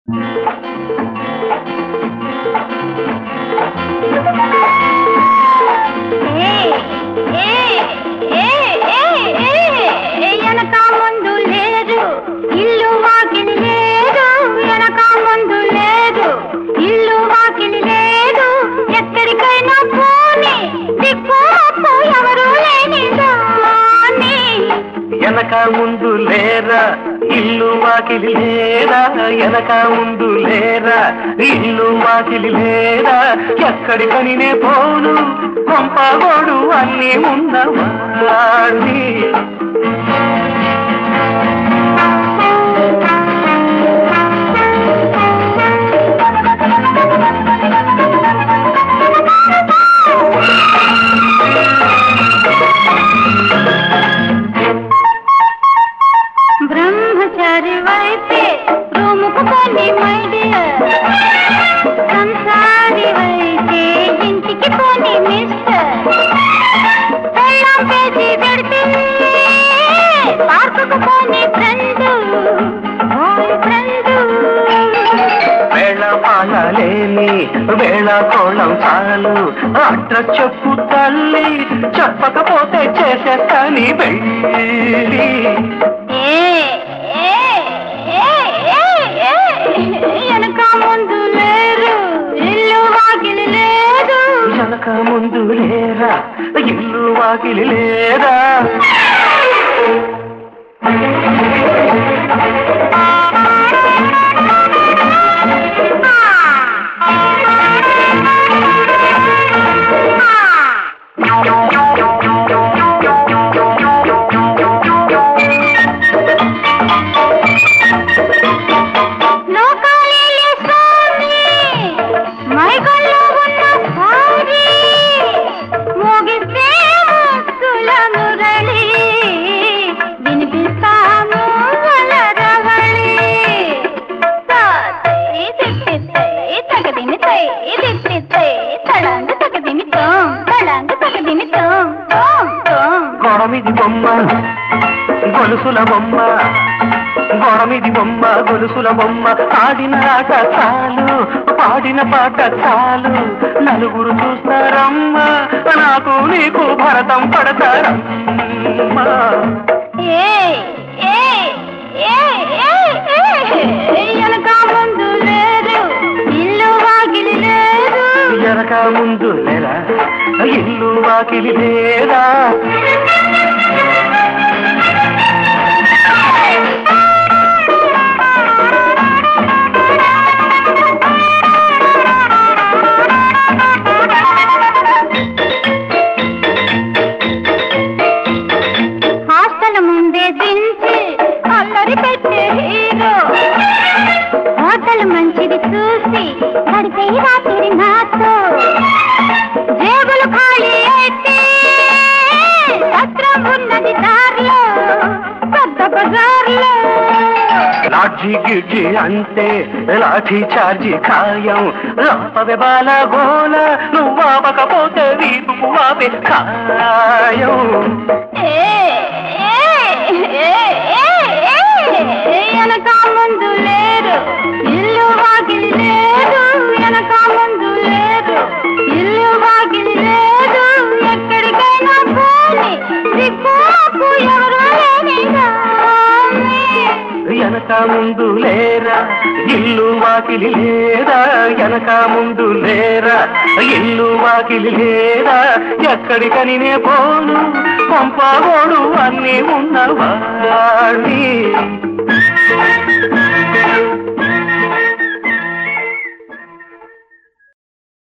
వెనక ముందు లేదు ఇల్లు వాకిలి లేదు వెనక ముందు లేదు ఇల్లు వాకిలి లేదు ఎక్కడికైనా పోని దిక్కు అప్పు ఎవరు లేని దాన్ని వెనక ముందు లేరా ఇల్లు వాకిలి లేరా వెనక ముందు లేరా ఇల్లు వాకిలి లేరా ఎక్కడికని నే పోను కొంపగోడు అన్ని ఉన్నవాణ్ణి బ్రహ్మచారి వైపే రూముకు పోని మై డియర్ సంసారి వైపే ఇంటికి పోని మిస్టర్ పెళ్ళాం పేజీ పెడితే పార్కుకు పోని ఫ్రెండ్ బాయ్ ఫ్రెండ్ వేళ పాలలేని వేళ కోళం చాలు అట్ర చెప్పు తల్లి చెప్పకపోతే చేసేస్తాని వెళ్ళి వెనక ముందు లేరు ఇల్లు వాకిలి లేదు వెనక ముందు లేరా ఇల్లు వాకిలి లేరా లోకాలేలే స్వామి మైకల్లో ఉన్న సారి మోగిస్తే ముక్కుల మురళి వినిపిస్తాము వలరవళి తాతై తిప్పితై తగదిమి తై తిప్పితై తళంగు తగదిమి తోం తళంగు తగదిమి తోం తోం తోం గొడమిది బొమ్మ గొలుసుల బొమ్మ గొడమిది బొమ్మ గొలుసుల బొమ్మ ఆడిన ఆట చాలు పాడిన పాట చాలు నలుగురు చూస్తారమ్మ నాకు నీకు భరతం పడతారమ్మా ఏయ్, ఏయ్, ఏయ్, ఏయ్, ఏయ్, వెనక ముందు లేదు ఇల్లు వాకిలి లేదు ఎనక ముందు లేరా ఇల్లు వాకిలి లేరా హాస్టల్ ముందే దించి అల్లరి పెట్టే హీరో హోటల్ మంచిది చూసి గడిపే రాత్రి నాతో జేబులు ఖాళీ అయితే సత్రం ఉన్నది దారిలో పెద్ద బజార్లో లాఠీ గిడ్జి అంటే లాఠీ చార్జి ఖాయం లాపవే బాల గోల నువ్వాపకపోతే వీపు వాపే ఖాయం వెనక ముందు లేరు ఇల్లు వాకిలి లేదు వెనక ముందు లేరు ఇల్లు వాకిలి లేదు ఎక్కడికైనా పోని దిక్కు అప్పు ఎవరు లేని దాన్ని. వెనక ముందు లేరా ఇల్లు వాకిలి లేరా వెనక ముందు లేరా ఇల్లు వాకిలి లేరా ఎక్కడికని నే పోను పంపగోడు అన్నీ ఉన్నవాణ్ణి